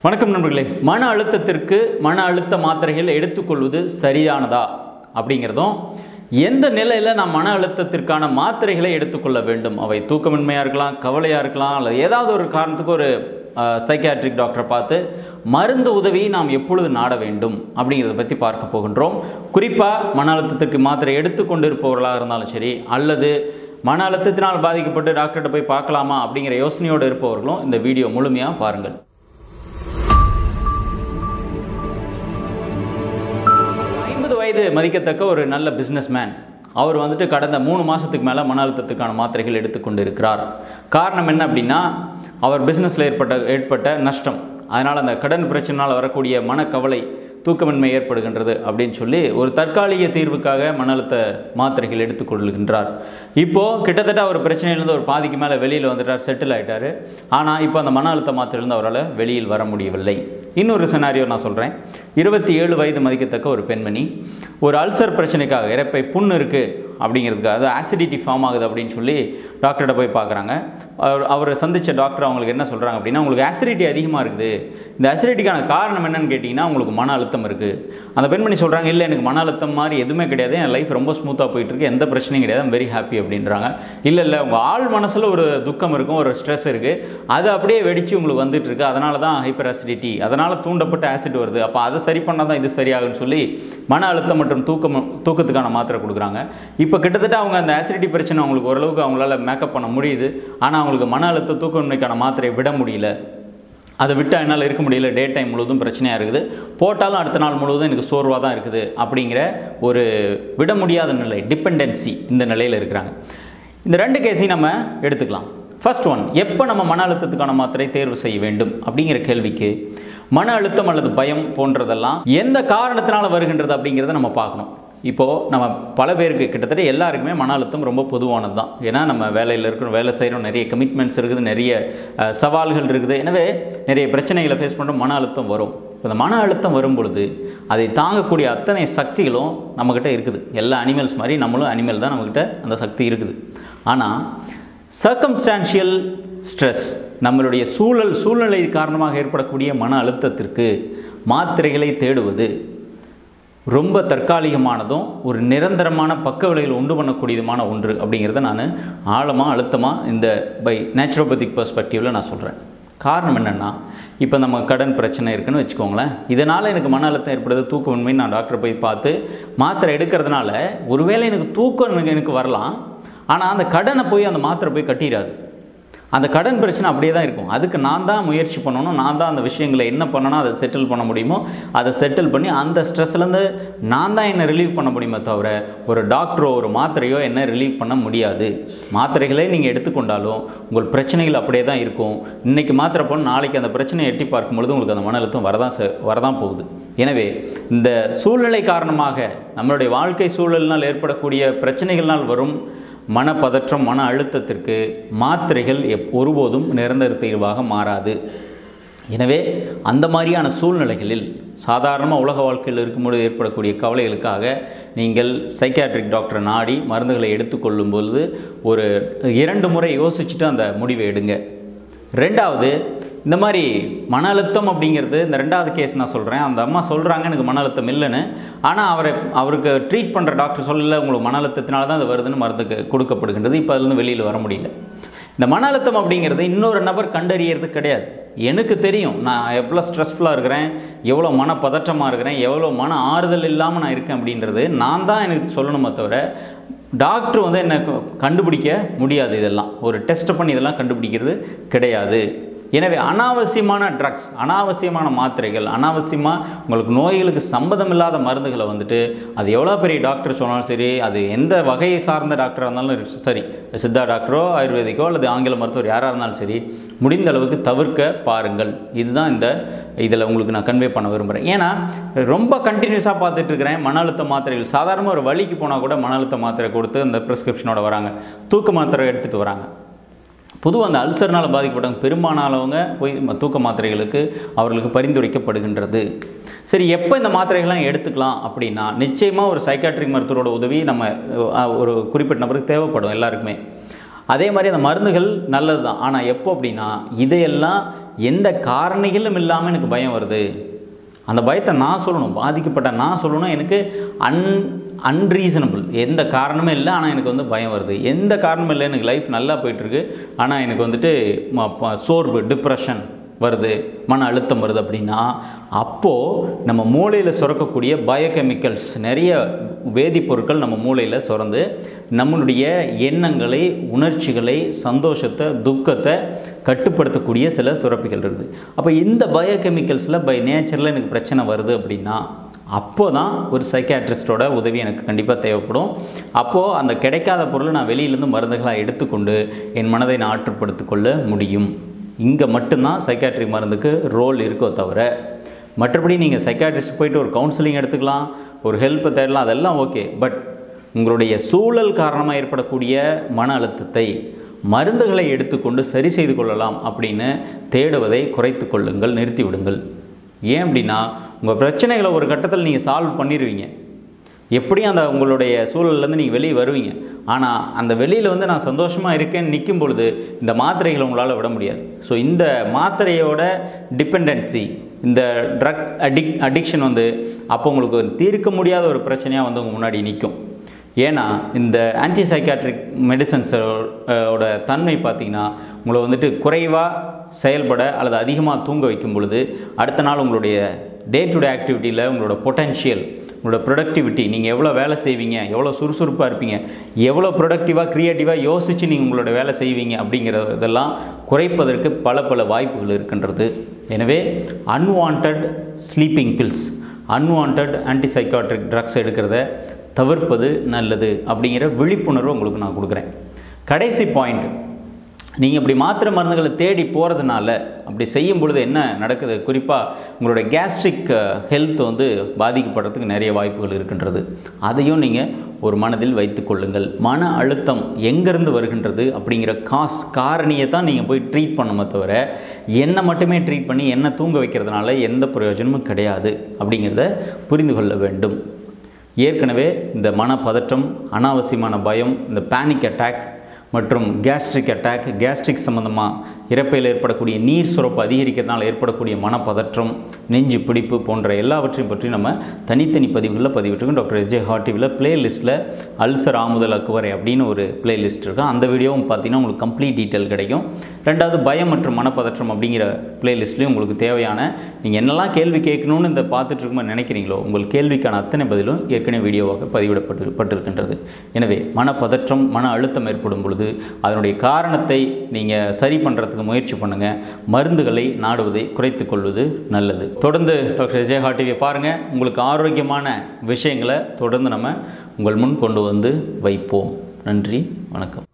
வணக்கம் நண்பர்களே மன அழுத்தத்திற்கு மன அழுத்த மாத்திரைகள் எடுத்துக்கொள்வது சரியானதா அப்படிங்கிறதும் எந்த நிலையில் நாம் மன அழுத்தத்திற்கான மாத்திரைகளை எடுத்துக்கொள்ள வேண்டும் அவை தூக்கமின்மையாக இருக்கலாம் கவலையாக இருக்கலாம் அல்லது ஏதாவது ஒரு காரணத்துக்கு ஒரு சைக்கியாட்ரிக் டாக்டரை பார்த்து மருந்து உதவியை நாம் எப்பொழுது நாட வேண்டும் அப்படிங்கிறத பற்றி பார்க்க போகின்றோம் குறிப்பாக மன அழுத்தத்திற்கு மாத்திரை எடுத்துக்கொண்டு இருப்பவர்களாக இருந்தாலும் சரி அல்லது மன அழுத்தத்தினால் பாதிக்கப்பட்டு டாக்டர்கிட்ட போய் பார்க்கலாமா அப்படிங்கிற யோசனையோடு இருப்பவர்களும் இந்த வீடியோ முழுமையாக பாருங்கள் ஐம்பது வயது மதிக்கத்தக்க ஒரு நல்ல பிஸ்னஸ்மேன் அவர் வந்துட்டு கடந்த மூணு மாதத்துக்கு மேலே மன அழுத்தத்துக்கான மாத்திரைகள் எடுத்துக்கொண்டு இருக்கிறார் காரணம் என்ன அப்படின்னா அவர் பிஸ்னஸில் ஏற்பட்ட ஏற்பட்ட நஷ்டம் அதனால் அந்த கடன் பிரச்சனையால் வரக்கூடிய மனக்கவலை தூக்கமின்மை ஏற்படுகின்றது அப்படின்னு சொல்லி ஒரு தற்காலிக தீர்வுக்காக மன அழுத்த மாத்திரைகள் எடுத்துக்கொள்கின்றார் இப்போது கிட்டத்தட்ட அவர் பிரச்சனையிலேருந்து ஒரு பாதிக்கு மேலே வெளியில் வந்துட்டார் செட்டில் ஆகிட்டார் ஆனால் இப்போ அந்த மன அழுத்த மாத்திரையிலேருந்து அவரால் வெளியில் வர முடியவில்லை இன்னொரு சினாரியோ நான் சொல்கிறேன் இருபத்தி ஏழு வயது மதிக்கத்தக்க ஒரு பெண்மணி ஒரு அல்சர் பிரச்சனைக்காக இறப்பை புண்ணு இருக்குது அப்படிங்கிறதுக்கு அது ஆசிடிட்டி ஃபார்ம் ஆகுது அப்படின்னு சொல்லி டாக்டர்கிட்ட போய் பார்க்குறாங்க அவர் அவரை சந்தித்த டாக்டர் அவங்களுக்கு என்ன சொல்கிறாங்க அப்படின்னா உங்களுக்கு ஆசிடிட்டி அதிகமாக இருக்குது இந்த ஆசிடிட்டிக்கான காரணம் என்னன்னு கேட்டிங்கன்னா உங்களுக்கு மன அழுத்தம் இருக்குது அந்த பெண்மணி சொல்கிறாங்க இல்லை எனக்கு மன அழுத்தம் மாதிரி எதுவுமே கிடையாது என் லைஃப் ரொம்ப ஸ்மூத்தாக போயிட்டுருக்கு எந்த பிரச்சனையும் கிடையாது வெரி ஹாப்பி அப்படின்றாங்க இல்லை இல்லை உங்கள் ஆள் மனசில் ஒரு துக்கம் இருக்கும் ஒரு ஸ்ட்ரெஸ் இருக்குது அது அப்படியே வெடித்து உங்களுக்கு வந்துட்டு இருக்கு அதனால தான் ஹைப்பர் ஆசிடிட்டி அதனால் தூண்டப்பட்ட ஆசிட் வருது அப்போ அதை சரி பண்ணால் தான் இது சரியாகும்னு சொல்லி மன அழுத்தம் மற்றும் தூக்கம் தூக்கத்துக்கான மாத்திரை கொடுக்குறாங்க இப்போ கிட்டத்தட்ட அவங்க அந்த ஆசிடிட்டி பிரச்சனை அவங்களுக்கு ஓரளவுக்கு அவங்களால மேக்கப் பண்ண முடியுது ஆனால் அவங்களுக்கு மன அழுத்த தூக்கமின்மைக்கான மாத்திரையை விட முடியல அதை விட்டால் என்னால் இருக்க முடியல டே டைம் முழுவதும் பிரச்சனையாக இருக்குது போட்டாலும் அடுத்த நாள் முழுவதும் எனக்கு சோர்வாக தான் இருக்குது அப்படிங்கிற ஒரு விட முடியாத நிலை டிபெண்டன்சி இந்த நிலையில் இருக்கிறாங்க இந்த ரெண்டு கேஸையும் நம்ம எடுத்துக்கலாம் ஃபர்ஸ்ட் ஒன் எப்போ நம்ம மன அழுத்தத்துக்கான மாத்திரை தேர்வு செய்ய வேண்டும் அப்படிங்கிற கேள்விக்கு மன அழுத்தம் அல்லது பயம் போன்றதெல்லாம் எந்த காரணத்தினால வருகின்றது அப்படிங்கிறத நம்ம பார்க்கணும் இப்போது நம்ம பல பேருக்கு கிட்டத்தட்ட எல்லாருக்குமே மன அழுத்தம் ரொம்ப பொதுவானது தான் ஏன்னா நம்ம வேலையில் இருக்கிறோம் வேலை செய்கிறோம் நிறைய கமிட்மெண்ட்ஸ் இருக்குது நிறைய அஹ், சவால்கள் இருக்குது எனவே நிறைய பிரச்சனைகளை ஃபேஸ் பண்ணுற மன அழுத்தம் வரும் இப்போ இந்த மன அழுத்தம் வரும் பொழுது அதை தாங்கக்கூடிய அத்தனை சக்திகளும் நம்மக்கிட்ட இருக்குது எல்லா அனிமல்ஸ் மாதிரி நம்மளும் அனிமல் தான் நம்மக்கிட்ட அந்த சக்தி இருக்குது ஆனால் சர்க்கம்ஸ்டான்ஷியல் ஸ்ட்ரெஸ் நம்மளுடைய சூழல் சூழ்நிலை காரணமாக ஏற்படக்கூடிய மன அழுத்தத்திற்கு மாத்திரைகளை தேடுவது ரொம்ப தற்காலிகமானதும் ஒரு நிரந்தரமான பக்க விளைவுகள் உண்டு பண்ணக்கூடியதுமான ஒன்று அப்படிங்கிறத நான் ஆழமாக அழுத்தமாக இந்த பை நேச்சுரோபதிக் பெர்ஸ்பெக்டிவில் நான் சொல்கிறேன் காரணம் என்னென்னா இப்போ நம்ம கடன் பிரச்சனை இருக்குன்னு வச்சுக்கோங்களேன் இதனால் எனக்கு மன அழுத்தம் ஏற்படுது தூக்கமின்மை நான் டாக்டரை போய் பார்த்து மாத்திரை எடுக்கிறதுனால ஒருவேளை எனக்கு தூக்கம் எனக்கு எனக்கு வரலாம் ஆனால் அந்த கடனை போய் அந்த மாத்திரை போய் கட்டிடாது அந்த கடன் பிரச்சனை அப்படியே தான் இருக்கும் அதுக்கு நான் தான் முயற்சி பண்ணணும் நான் தான் அந்த விஷயங்களை என்ன பண்ணணும் அதை செட்டில் பண்ண முடியுமோ அதை செட்டில் பண்ணி அந்த ஸ்ட்ரெஸ்லேருந்து நான் தான் என்ன ரிலீவ் பண்ண முடியுமே தவிர ஒரு டாக்டரோ ஒரு மாத்திரையோ என்ன ரிலீவ் பண்ண முடியாது மாத்திரைகளே நீங்கள் எடுத்துக்கொண்டாலும் உங்கள் பிரச்சனைகள் அப்படியே தான் இருக்கும் இன்றைக்கி மாத்திரை போன நாளைக்கு அந்த பிரச்சனையை எட்டி பார்க்கும் பொழுது உங்களுக்கு அந்த மன அழுத்தம் வரதான் செ- வரதான் போகுது எனவே இந்த சூழ்நிலை காரணமாக நம்மளுடைய வாழ்க்கை சூழலினால் ஏற்படக்கூடிய பிரச்சனைகளால் வரும் மனப்பதற்றம் மன அழுத்தத்திற்கு மாத்திரைகள் எப் ஒருபோதும் நிரந்தர தீர்வாக மாறாது எனவே அந்த மாதிரியான சூழ்நிலைகளில் சாதாரணமாக உலக வாழ்க்கையில் இருக்கும்போது ஏற்படக்கூடிய கவலைகளுக்காக நீங்கள் சைக்காட்ரிக் டாக்டரை நாடி மருந்துகளை எடுத்துக்கொள்ளும் பொழுது ஒரு இரண்டு முறை யோசிச்சுட்டு அந்த முடிவை எடுங்க ரெண்டாவது இந்த மாதிரி மன அழுத்தம் அப்படிங்கிறது இந்த ரெண்டாவது கேஸ் நான் சொல்கிறேன் அந்த அம்மா சொல்கிறாங்க எனக்கு மன அழுத்தம் இல்லைன்னு ஆனால் அவரை அவருக்கு ட்ரீட் பண்ணுற டாக்டர் சொல்லல உங்களுக்கு மன அழுத்தத்தினால தான் அது வருதுன்னு மருந்துக்கு கொடுக்கப்படுகின்றது இப்போ அதுலேருந்து வெளியில் வர முடியல இந்த மன அழுத்தம் அப்படிங்கிறது இன்னொரு நபர் கண்டறியறது கிடையாது எனக்கு தெரியும் நான் எவ்வளோ ஸ்ட்ரெஸ்ஃபுல்லாக இருக்கிறேன் எவ்வளோ மன பதற்றமாக இருக்கிறேன் எவ்வளோ மன ஆறுதல் இல்லாமல் நான் இருக்கேன் அப்படின்றது நான் தான் எனக்கு சொல்லணுமே தவிர டாக்டர் வந்து என்ன க- கண்டுபிடிக்க முடியாது இதெல்லாம் ஒரு டெஸ்ட் பண்ணி இதெல்லாம் கண்டுபிடிக்கிறது கிடையாது எனவே அனாவசியமான ட்ரக்ஸ் அனாவசியமான மாத்திரைகள் அனாவசியமாக உங்களுக்கு நோய்களுக்கு சம்மதம் இல்லாத மருந்துகளை வந்துட்டு அது எவ்வளோ பெரிய டாக்டர் சொன்னாலும் சரி அது எந்த வகையை சார்ந்த டாக்டராக இருந்தாலும் சரி சித்தா டாக்டரோ ஆயுர்வேதிக்கோ அல்லது ஆங்கில மருத்துவர் யாராக இருந்தாலும் சரி முடிந்த அளவுக்கு தவிர்க்க பாருங்கள் இதுதான் இந்த இதில் உங்களுக்கு நான் கன்வே பண்ண விரும்புகிறேன் ஏன்னா ரொம்ப கண்டினியூஸாக பார்த்துட்டு இருக்கிறேன் மன அழுத்த மாத்திரைகள் சாதாரண ஒரு வலிக்கு போனால் கூட மன அழுத்த மாத்திரை கொடுத்து அந்த ப்ரிஸ்கிரிப்ஷனோட வராங்க தூக்க மாத்திரை எடுத்துகிட்டு வராங்க பொதுவாக அந்த அல்சர்னால் பாதிக்கப்பட்டவங்க பெரும்பாலானவங்க போய் ம- தூக்க மாத்திரைகளுக்கு அவர்களுக்கு பரிந்துரைக்கப்படுகின்றது சரி எப்போ இந்த மாத்திரைகள்லாம் எடுத்துக்கலாம் அப்படின்னா நிச்சயமாக ஒரு சைக்காட்ரிக் மருத்துவரோட உதவி நம்ம அஹ், ஒரு குறிப்பிட்ட நபருக்கு தேவைப்படும் எல்லாருக்குமே அதே மாதிரி அந்த மருந்துகள் நல்லது தான் ஆனால் எப்போ அப்படின்னா இதையெல்லாம் எந்த காரணிகளும் இல்லாமல் எனக்கு பயம் வருது அந்த பயத்தை நான் சொல்லணும் பாதிக்கப்பட்ட நான் சொல்லணும் எனக்கு அன் அன்ரீசனபிள் எந்த காரணமும் இல்லை ஆனால் எனக்கு வந்து பயம் வருது எந்த காரணமும் இல்லை எனக்கு லைஃப் நல்லா போயிட்டுருக்கு ஆனால் எனக்கு வந்துட்டு ம- ப- சோர்வு டிப்ரெஷன் வருது மன அழுத்தம் வருது அப்படின்னா அப்போது நம்ம மூளையில் சுரக்கக்கூடிய பயோகெமிக்கல்ஸ் நிறைய வேதிப்பொருட்கள் நம்ம மூளையில் சுரந்து நம்மளுடைய எண்ணங்களை உணர்ச்சிகளை சந்தோஷத்தை துக்கத்தை கட்டுப்படுத்தக்கூடிய சில சுரப்பிகள் இருக்குது அப்போ இந்த பயோகெமிக்கல்ஸில் பை நேச்சரில் எனக்கு பிரச்சனை வருது அப்படின்னா அப்போ தான் ஒரு சைக்காட்ரிஸ்டோட உதவி எனக்கு கண்டிப்பாக தேவைப்படும் அப்போது அந்த கிடைக்காத பொருளை நான் வெளியிலேருந்து மருந்துகளாக எடுத்துக்கொண்டு என் மனதை நான் ஆற்றுப்படுத்திக் கொள்ள முடியும் இங்கே மட்டும்தான் சைக்காட்ரிக் மருந்துக்கு ரோல் இருக்கோ தவிர மற்றபடி நீங்கள் சைக்காட்ரிஸ்ட் போயிட்டு ஒரு கவுன்சிலிங் எடுத்துக்கலாம் ஒரு ஹெல்ப்பை தேடலாம் அதெல்லாம் ஓகே பட் உங்களுடைய சூழல் காரணமாக ஏற்படக்கூடிய மன அழுத்தத்தை மருந்துகளை எடுத்துக்கொண்டு சரி செய்து கொள்ளலாம் அப்படின்னு தேடுவதை குறைத்து கொள்ளுங்கள் நிறுத்தி விடுங்கள் ஏன் அப்படின்னா உங்கள் பிரச்சனைகளை ஒரு கட்டத்தில் நீங்கள் சால்வ் பண்ணிடுவீங்க எப்படியும் அந்த உங்களுடைய சூழல்லேருந்து நீங்கள் வெளியே வருவீங்க ஆனால் அந்த வெளியில் வந்து நான் சந்தோஷமாக இருக்கேன்னு நிற்கும் பொழுது இந்த மாத்திரைகளை உங்களால் விட முடியாது ஸோ இந்த மாத்திரையோட டிபெண்டன்சி இந்த ட்ரக் அடிக் அடிக்ஷன் வந்து அப்போ உங்களுக்கு ஒரு தீர்க்க முடியாத ஒரு பிரச்சனையாக வந்து உங்கள் முன்னாடி நிற்கும் ஏன்னா இந்த ஆன்டி சைக்காட்ரிக் மெடிசன்ஸோட தன்மை பார்த்திங்கன்னா உங்களை வந்துட்டு குறைவாக செயல்பட அல்லது அதிகமாக தூங்க வைக்கும் பொழுது அடுத்த நாள் உங்களுடைய டே டு டே ஆக்டிவிட்டியில் உங்களோட பொட்டென்ஷியல் உங்களோட ப்ரொடக்டிவிட்டி நீங்கள் எவ்வளோ வேலை செய்வீங்க எவ்வளோ சுறுசுறுப்பாக இருப்பீங்க எவ்வளோ ப்ரொடக்டிவாக க்ரியேட்டிவாக யோசித்து நீங்கள் உங்களோட வேலை செய்வீங்க அப்படிங்கிற இதெல்லாம் குறைப்பதற்கு பல பல வாய்ப்புகள் இருக்கின்றது எனவே unwanted sleeping pills unwanted antipsychotic drugs எடுக்கிறத தவிர்ப்பது நல்லது அப்படிங்கிற விழிப்புணர்வு உங்களுக்கு நான் கொடுக்குறேன் கடைசி பாயிண்ட் நீங்கள் இப்படி மாத்திரை மருந்துகளை தேடி போகிறதுனால அப்படி செய்யும் பொழுது என்ன நடக்குது குறிப்பாக உங்களோட கேஸ்ட்ரிக் ஹெல்த் வந்து பாதிக்கப்படுறதுக்கு நிறைய வாய்ப்புகள் இருக்கின்றது அதையும் நீங்கள் ஒரு மனதில் வைத்துக் கொள்ளுங்கள் மன அழுத்தம் எங்கேருந்து வருகின்றது அப்படிங்கிற காஸ் காரணியை தான் நீங்கள் போய் ட்ரீட் பண்ணுமே தவிர என்னை மட்டுமே ட்ரீட் பண்ணி என்னை தூங்க வைக்கிறதுனால எந்த பிரயோஜனமும் கிடையாது அப்படிங்கிறத புரிந்து கொள்ள வேண்டும் ஏற்கனவே இந்த மனப்பதற்றம் அனாவசியமான பயம் இந்த பேனிக் அட்டாக் மற்றும் கேஸ்ட்ரிக் அட்டாக் கேஸ்ட்ரிக் சம்மந்தமாக இறப்பையில் ஏற்படக்கூடிய நீர் சுரப்பு அதிகரிக்கிறதுனால ஏற்படக்கூடிய மனப்பதற்றம் நெஞ்சு பிடிப்பு போன்ற எல்லாவற்றையும் பற்றி நம்ம தனித்தனி பதிவுகளில் பதிவிட்டிருக்கோம் டாக்டர் எஸ்ஜே ஹார்டிவில் பிளேலிஸ்ட்டில் அல்சர் ஆமுதல் அக்குவரை அப்படின்னு ஒரு பிளேலிஸ்ட் இருக்கும் அந்த வீடியோவும் பார்த்தீங்கன்னா உங்களுக்கு கம்ப்ளீட் டீட்டெயில் கிடைக்கும் ரெண்டாவது பயம் மற்றும் மனப்பதற்றம் அப்படிங்கிற பிளேலிஸ்ட்லேயும் உங்களுக்கு தேவையான நீங்கள் என்னெல்லாம் கேள்வி கேட்கணும்னு இந்த பார்த்துட்டு இருக்கும்போது நினைக்கிறீங்களோ உங்கள் கேள்விக்கான அத்தனை பதிலும் ஏற்கனவே வீடியோவாக பதிவிடப்பட்டு பட்டிருக்கின்றது எனவே மனப்பதற்றம் மன அழுத்தம் ஏற்படும் பொழுது அதனுடைய காரணத்தை நீங்கள் சரி பண்ணுறதுக்கு முயற்சி பண்ணுங்கள் மருந்துகளை நாடுவதை குறைத்து கொள்வது நல்லது தொடர்ந்து டாக்டர் விஜயஹா டிவியை பாருங்கள் உங்களுக்கு ஆரோக்கியமான விஷயங்களை தொடர்ந்து நம்ம உங்கள் முன் கொண்டு வந்து வைப்போம் நன்றி வணக்கம்